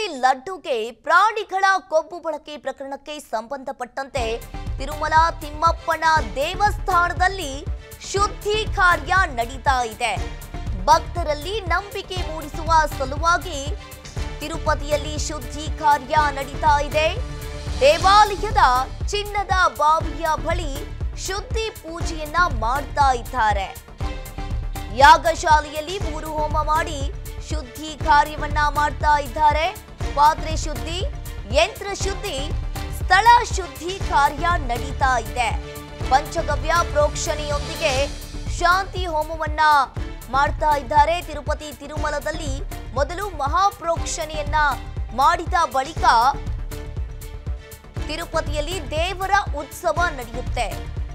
ಲಡ್ಡುಗೆ ಪ್ರಾಣಿಗಳ ಕೊಬ್ಬು ಬಳಕೆ ಪ್ರಕರಣಕ್ಕೆ ಸಂಬಂಧಪಟ್ಟಂತೆ ತಿರುಮಲ ತಿಮ್ಮಪ್ಪನ ದೇವಸ್ಥಾನದಲ್ಲಿ ಶುದ್ಧಿ ಕಾರ್ಯ ನಡೀತಾ ಇದೆ ಭಕ್ತರಲ್ಲಿ ನಂಬಿಕೆ ಮೂಡಿಸುವ ಸಲುವಾಗಿ ತಿರುಪತಿಯಲ್ಲಿ ಶುದ್ಧಿ ಕಾರ್ಯ ನಡೀತಾ ಇದೆ ದೇವಾಲಯದ ಚಿನ್ನದ ಬಾವಿಯ ಬಳಿ ಶುದ್ಧಿ ಪೂಜೆಯನ್ನ ಮಾಡ್ತಾ ಇದ್ದಾರೆ ಯಾಗಶಾಲೆಯಲ್ಲಿ ಮೂರು ಹೋಮ ಮಾಡಿ ಶುದ್ಧಿ ಕಾರ್ಯವನ್ನ ಮಾಡ್ತಾ ಇದ್ದಾರೆ ಪಾತ್ರೆ ಶುದ್ಧಿ ಯಂತ್ರ ಶುದ್ಧಿ ಸ್ಥಳ ಶುದ್ಧಿ ಕಾರ್ಯ ನಡೀತಾ ಇದೆ ಪಂಚಗವ್ಯ ಪ್ರೋಕ್ಷಣೆಯೊಂದಿಗೆ ಶಾಂತಿ ಹೋಮವನ್ನ ಮಾಡ್ತಾ ಇದ್ದಾರೆ ತಿರುಪತಿ ತಿರುಮಲದಲ್ಲಿ ಮೊದಲು ಮಹಾಪ್ರೋಕ್ಷಣೆಯನ್ನ ಮಾಡಿದ ಬಳಿಕ ತಿರುಪತಿಯಲ್ಲಿ ದೇವರ ಉತ್ಸವ ನಡೆಯುತ್ತೆ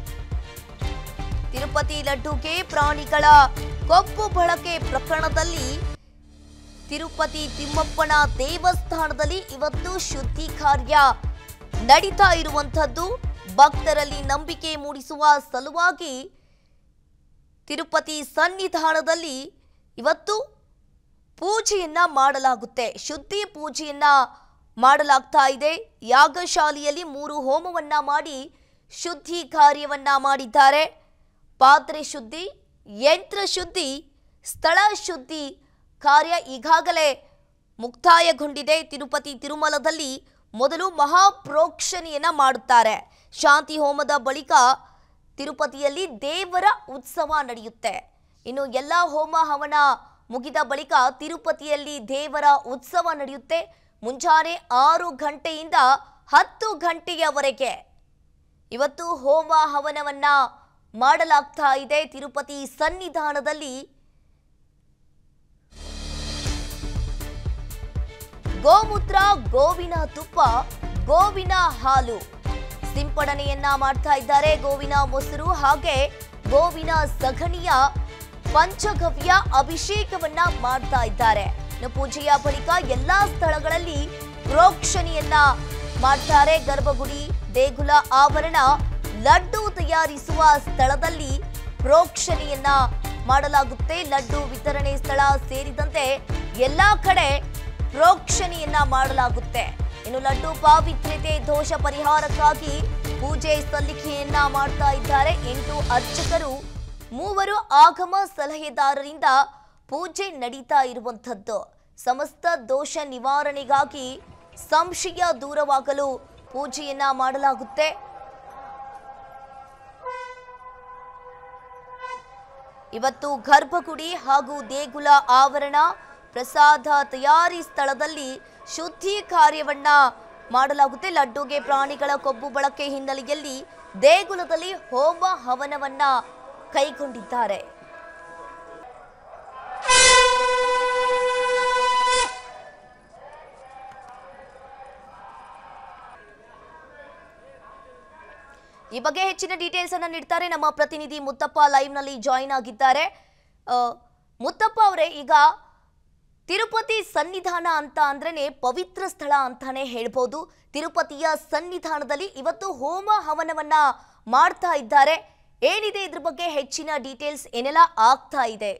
ತಿರುಪತಿ ಲಡ್ಡುಗೆ ಪ್ರಾಣಿಗಳ ಕೊಬ್ಬು ಬಳಕೆ ಪ್ರಕರಣದಲ್ಲಿ ತಿರುಪತಿ ತಿಮ್ಮಪ್ಪನ ದೇವಸ್ಥಾನದಲ್ಲಿ ಇವತ್ತು ಶುದ್ಧಿ ಕಾರ್ಯ ನಡೀತಾ ಇರುವಂಥದ್ದು ಭಕ್ತರಲ್ಲಿ ನಂಬಿಕೆ ಮೂಡಿಸುವ ಸಲುವಾಗಿ ತಿರುಪತಿ ಸನ್ನಿಧಾನದಲ್ಲಿ ಇವತ್ತು ಪೂಜೆಯನ್ನ ಮಾಡಲಾಗುತ್ತೆ ಶುದ್ಧಿ ಪೂಜೆಯನ್ನ ಮಾಡಲಾಗ್ತಾ ಇದೆ ಯಾಗಶಾಲೆಯಲ್ಲಿ ಮೂರು ಹೋಮವನ್ನ ಮಾಡಿ ಶುದ್ಧಿ ಕಾರ್ಯವನ್ನ ಮಾಡಿದ್ದಾರೆ ಪಾತ್ರೆ ಶುದ್ಧಿ ಯಂತ್ರ ಶುದ್ಧಿ ಸ್ಥಳ ಶುದ್ಧಿ ಕಾರ್ಯ ಈಗಾಗಲೇ ಮುಕ್ತಾಯಗೊಂಡಿದೆ ತಿರುಪತಿ ತಿರುಮಲದಲ್ಲಿ ಮೊದಲು ಮಹಾಪ್ರೋಕ್ಷಣೆಯನ್ನ ಮಾಡುತ್ತಾರೆ ಶಾಂತಿ ಹೋಮದ ಬಳಿಕ ತಿರುಪತಿಯಲ್ಲಿ ದೇವರ ಉತ್ಸವ ನಡೆಯುತ್ತೆ ಇನ್ನು ಎಲ್ಲ ಹೋಮ ಹವನ ಮುಗಿದ ಬಳಿಕ ತಿರುಪತಿಯಲ್ಲಿ ದೇವರ ಉತ್ಸವ ನಡೆಯುತ್ತೆ ಮುಂಜಾನೆ ಆರು ಗಂಟೆಯಿಂದ ಹತ್ತು ಗಂಟೆಯವರೆಗೆ ಇವತ್ತು ಹೋಮ ಹವನವನ್ನ ಮಾಡಲಾಗ್ತಾ ಇದೆ ತಿರುಪತಿ ಸನ್ನಿಧಾನದಲ್ಲಿ ಗೋಮೂತ್ರ ಗೋವಿನ ತುಪ್ಪ ಗೋವಿನ ಹಾಲು ಸಿಂಪಡಣೆಯನ್ನ ಮಾಡ್ತಾ ಇದ್ದಾರೆ ಗೋವಿನ ಮೊಸರು ಹಾಗೆ ಗೋವಿನ ಸಗಣಿಯ ಪಂಚಗವ್ಯ ಅಭಿಷೇಕವನ್ನ ಮಾಡ್ತಾ ಇದ್ದಾರೆ ಇನ್ನು ಪೂಜೆಯ ಬಳಿಕ ಎಲ್ಲಾ ಸ್ಥಳಗಳಲ್ಲಿ ಪ್ರೋಕ್ಷಣೆಯನ್ನ ಮಾಡ್ತಾರೆ ಗರ್ಭಗುಡಿ ದೇಗುಲ ಆವರಣ ಲಡ್ಡು ತಯಾರಿಸುವ ಸ್ಥಳದಲ್ಲಿ ಪ್ರೋಕ್ಷಣೆಯನ್ನ ಮಾಡಲಾಗುತ್ತೆ ಲಡ್ಡು ವಿತರಣೆ ಸ್ಥಳ ಸೇರಿದಂತೆ ಎಲ್ಲಾ ಕಡೆ ಪ್ರೋಕ್ಷಣೆಯನ್ನ ಮಾಡಲಾಗುತ್ತೆ ಇನ್ನು ಲಡ್ಡು ಪಾವಿತ್ರ್ಯತೆ ದೋಷ ಪರಿಹಾರಕ್ಕಾಗಿ ಪೂಜೆ ಸಲ್ಲಿಕೆಯನ್ನ ಮಾಡ್ತಾ ಇದ್ದಾರೆ ಎಂಟು ಅರ್ಚಕರು ಮೂವರು ಆಗಮ ಸಲಹೆದಾರರಿಂದ ಪೂಜೆ ನಡೀತಾ ಇರುವಂಥದ್ದು ಸಮಸ್ತ ದೋಷ ನಿವಾರಣೆಗಾಗಿ ಸಂಶಯ ದೂರವಾಗಲು ಪೂಜೆಯನ್ನ ಮಾಡಲಾಗುತ್ತೆ ಇವತ್ತು ಗರ್ಭಗುಡಿ ಹಾಗೂ ದೇಗುಲ ಆವರಣ ಪ್ರಸಾದ ತಯಾರಿ ಸ್ಥಳದಲ್ಲಿ ಶುದ್ಧಿ ಕಾರ್ಯವನ್ನ ಮಾಡಲಾಗುತ್ತೆ ಲಡ್ಡುಗೆ ಪ್ರಾಣಿಗಳ ಕೊಬ್ಬು ಬಳಕೆ ಹಿನ್ನೆಲೆಯಲ್ಲಿ ದೇಗುಲದಲ್ಲಿ ಹೋಮ ಹವನವನ್ನ ಕೈಗೊಂಡಿದ್ದಾರೆ ಈ ಬಗ್ಗೆ ಹೆಚ್ಚಿನ ಡೀಟೇಲ್ಸ್ ಅನ್ನ ನೀಡ್ತಾರೆ ನಮ್ಮ ಪ್ರತಿನಿಧಿ ಮುತ್ತಪ್ಪ ಲೈವ್ ನಲ್ಲಿ ಜಾಯಿನ್ ಆಗಿದ್ದಾರೆ ಆ, ಮುತ್ತಪ್ಪ ಅವರೇ ಈಗ ತಿರುಪತಿ ಸನ್ನಿಧಾನ ಅಂತ ಅಂದ್ರೇನೆ ಪವಿತ್ರ ಸ್ಥಳ ಅಂತಾನೆ ಹೇಳ್ಬೋದು ತಿರುಪತಿಯ ಸನ್ನಿಧಾನದಲ್ಲಿ ಇವತ್ತು ಹೋಮ ಹವನವನ್ನ ಮಾಡ್ತಾ ಇದ್ದಾರೆ ಏನಿದೆ ಇದ್ರ ಬಗ್ಗೆ ಹೆಚ್ಚಿನ ಡೀಟೇಲ್ಸ್ ಏನೆಲ್ಲ ಆಗ್ತಾ ಇದೆ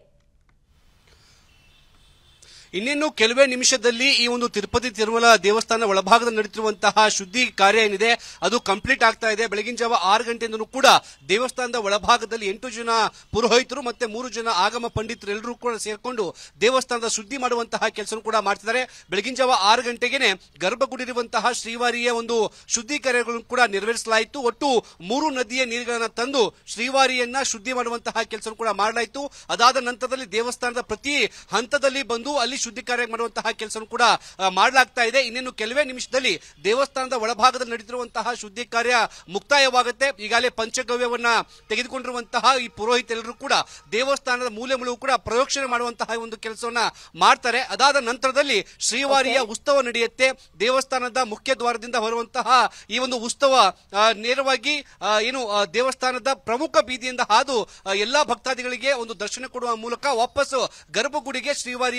ಇನ್ನೇನು ಕೆಲವೇ ನಿಮಿಷದಲ್ಲಿ ಈ ಒಂದು ತಿರುಪತಿ ತಿರುಮಲ ದೇವಸ್ಥಾನ ಒಳಭಾಗದಲ್ಲಿ ನಡೀತಿರುವಂತಹ ಶುದ್ಧಿ ಕಾರ್ಯ ಏನಿದೆ ಅದು ಕಂಪ್ಲೀಟ್ ಆಗ್ತಾ ಇದೆ ಬೆಳಗಿನ ಜಾವ ಆರು ಗಂಟೆಯಿಂದಲೂ ಕೂಡ ದೇವಸ್ಥಾನದ ಒಳಭಾಗದಲ್ಲಿ ಎಂಟು ಜನ ಪುರೋಹಿತರು ಮತ್ತೆ ಮೂರು ಜನ ಆಗಮ ಪಂಡಿತರು ಎಲ್ಲರೂ ಕೂಡ ಸೇರ್ಕೊಂಡು ದೇವಸ್ಥಾನದ ಶುದ್ಧಿ ಮಾಡುವಂತಹ ಕೆಲಸ ಕೂಡ ಮಾಡ್ತಿದ್ದಾರೆ ಬೆಳಗಿನ ಜಾವ ಆರು ಗಂಟೆಗೆನೆ ಗರ್ಭಗುಡಿರುವಂತಹ ಶ್ರೀವಾರಿಯ ಒಂದು ಶುದ್ಧಿ ಕಾರ್ಯಗಳನ್ನು ಕೂಡ ನೆರವೇರಿಸಲಾಯಿತು ಒಟ್ಟು ಮೂರು ನದಿಯ ನೀರುಗಳನ್ನ ತಂದು ಶ್ರೀವಾರಿಯನ್ನ ಶುದ್ಧಿ ಮಾಡುವಂತಹ ಕೆಲಸ ಕೂಡ ಮಾಡಲಾಯಿತು ಅದಾದ ನಂತರದಲ್ಲಿ ದೇವಸ್ಥಾನದ ಪ್ರತಿ ಹಂತದಲ್ಲಿ ಬಂದು ಅಲ್ಲಿ ಶುದ್ಧಿ ಕಾರ್ಯ ಮಾಡುವಂತಹ ಕೆಲಸ ಕೂಡ ಆ, ಮಾಡಲಾಗ್ತಾ ಇದೆ ಇನ್ನೇನು ಕೆಲವೇ ನಿಮಿಷದಲ್ಲಿ ದೇವಸ್ಥಾನದ ಒಳಭಾಗದಲ್ಲಿ ನಡೆದಿರುವಂತಹ ಶುದ್ಧಿ ಕಾರ್ಯ ಮುಕ್ತಾಯವಾಗುತ್ತೆ ಈಗಾಗಲೇ ಪಂಚಗವ್ಯವನ್ನ ತೆಗೆದುಕೊಂಡಿರುವಂತಹ ಈ ಪುರೋಹಿತರೆಲ್ಲರೂ ಕೂಡ ದೇವಸ್ಥಾನದ ಮೂಲೆ ಮುಳುವು ಕೂಡ ಪ್ರಯೋಕ್ಷಣೆ ಮಾಡುವಂತಹ ಒಂದು ಕೆಲಸವನ್ನ ಮಾಡ್ತಾರೆ ಅದಾದ ನಂತರದಲ್ಲಿ ಶ್ರೀವಾರಿಯ ಉತ್ಸವ ನಡೆಯುತ್ತೆ ದೇವಸ್ಥಾನದ ಮುಖ್ಯ ದ್ವಾರದಿಂದ ಬರುವಂತಹ ಈ ಒಂದು ಉತ್ಸವ ಆ, ನೇರವಾಗಿ ಆ, ಏನು ಆ, ದೇವಸ್ಥಾನದ ಪ್ರಮುಖ ಬೀದಿಯಿಂದ ಹಾದು ಆ, ಎಲ್ಲಾ ಭಕ್ತಾದಿಗಳಿಗೆ ಒಂದು ದರ್ಶನ ಕೊಡುವ ಮೂಲಕ ವಾಪಸ್ ಗರ್ಭಗುಡಿಗೆ ಶ್ರೀವಾರಿಯ ಒಂದು ಉತ್ಸವ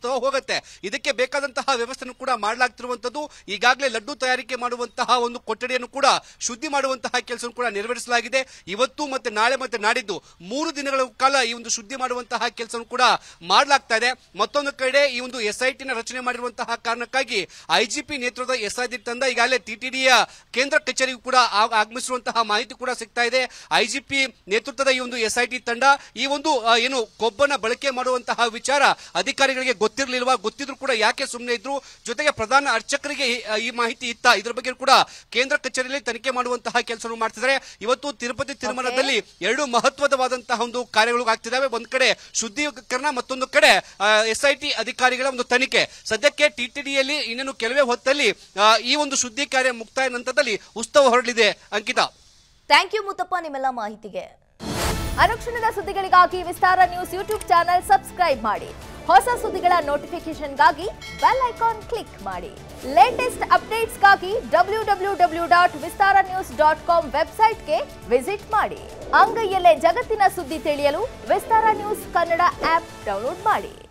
ಅಥವಾ ಹೋಗುತ್ತೆ ಇದಕ್ಕೆ ಬೇಕಾದಂತಹ ವ್ಯವಸ್ಥೆಯನ್ನು ಕೂಡ ಮಾಡಲಾಗ್ತಿರುವಂತದ್ದು ಈಗಾಗಲೇ ಲಡ್ಡು ತಯಾರಿಕೆ ಮಾಡುವಂತಹ ಒಂದು ಕೊಠಡಿಯನ್ನು ಕೂಡ ಶುದ್ಧಿ ಮಾಡುವಂತಹ ಕೆಲಸ ಕೂಡ ನೆರವೇರಿಸಲಾಗಿದೆ ಇವತ್ತು ಮತ್ತೆ ನಾಳೆ ಮತ್ತೆ ನಾಡಿದ್ದು ಮೂರು ದಿನಗಳ ಕಾಲ ಈ ಒಂದು ಶುದ್ಧಿ ಮಾಡುವಂತಹ ಕೆಲಸ ಕೂಡ ಮಾಡಲಾಗ್ತಾ ಇದೆ ಮತ್ತೊಂದು ಕಡೆ ಈ ಒಂದು ಎಸ್ಐಟಿ ನ ರಚನೆ ಮಾಡಿರುವಂತಹ ಕಾರಣಕ್ಕಾಗಿ ಐಜಿಪಿ ನೇತೃತ್ವದ ಎಸ್ಐಟಿ ತಂಡ ಈಗಾಗಲೇ ಟಿಟಿಡಿಯ ಕೇಂದ್ರ ಕಚೇರಿಗೂ ಕೂಡ ಆ- ಆಗಮಿಸಿರುವಂತಹ ಮಾಹಿತಿ ಕೂಡ ಸಿಗ್ತಾ ಇದೆ ಐಜಿಪಿ ನೇತೃತ್ವದ ಈ ಒಂದು ಎಸ್ಐಟಿ ತಂಡ ಈ ಒಂದು ಆ, ಏನು ಕೊಬ್ಬನ ಬಳಕೆ ಮಾಡುವಂತಹ ವಿಚಾರ ಅಧಿಕಾರಿಗಳಿಗೆ ಗೊತ್ತಿರಲಿಲ್ವಾ ಗೊತ್ತಿದ್ರು ಕೂಡ ಯಾಕೆ ಸುಮ್ಮನೆ ಇದ್ರು ಜೊತೆಗೆ ಪ್ರಧಾನ ಅರ್ಚಕರಿಗೆ ಈ- ಈ ಮಾಹಿತಿ ಇತ್ತ ಇದ್ರ ಬಗ್ಗೆ ಕೂಡ ಕೇಂದ್ರ ಕಚೇರಿಯಲ್ಲಿ ತನಿಖೆ ಮಾಡುವಂತಹ ಕೆಲಸವನ್ನು ಮಾಡ್ತಿದ್ದಾರೆ ಇವತ್ತು ತಿರುಪತಿ ತಿರುಮಲದಲ್ಲಿ ಎರಡು ಮಹತ್ವದವಾದಂತಹ ಒಂದು ಕಾರ್ಯಗಳು ಆಗ್ತಿದ್ದಾವೆ ಒಂದ್ ಕಡೆ ಶುದ್ಧೀಕರಣ ಮತ್ತೊಂದು ಕಡೆ ಎಸ್ಐಟಿ ಅಧಿಕಾರಿಗಳ ಒಂದು ತನಿಖೆ ಸದ್ಯಕ್ಕೆ ಟಿಟಿಡಿಯಲ್ಲಿ ಇನ್ನೇನು ಕೆಲವೇ ಹೊತ್ತಲ್ಲಿ ಆ, ಈ ಒಂದು ಶುದ್ಧಿ ಕಾರ್ಯ ಮುಕ್ತಾಯ ನಂತರದಲ್ಲಿ ಉತ್ಸವ ಹೊರಡಲಿದೆ ಅಂಕಿತಾ ಥ್ಯಾಂಕ್ ಯು ಮುತ್ತಪ್ಪ ನಿಮ್ಮೆಲ್ಲ ಮಾಹಿತಿಗೆ ಅನುಕ್ಷಣದ ಸುದ್ದಿಗಳಿಗಾಗಿ Vistara news YouTube channel subscribe ಮಾಡಿ ಹೊಸ ಸುದ್ದಿಗಳ ನೋಟಿಫಿಕೇಶನ್ಗಾಗಿ ಬೆಲ್ ಐಕಾನ್ ಕ್ಲಿಕ್ ಮಾಡಿ ಲೇಟೆಸ್ಟ್ ಅಪ್ಡೇಟ್ಸ್ಗಾಗಿ W W W dot Vistara news dot com ವೆಬ್ಸೈಟ್ಗೆ ವಿಸಿಟ್ ಮಾಡಿ ಅಂಗೈಯಲ್ಲೇ ಜಗತ್ತಿನ ಸುದ್ದಿ ತಿಳಿಯಲು Vistara news Kannada app download ಮಾಡಿ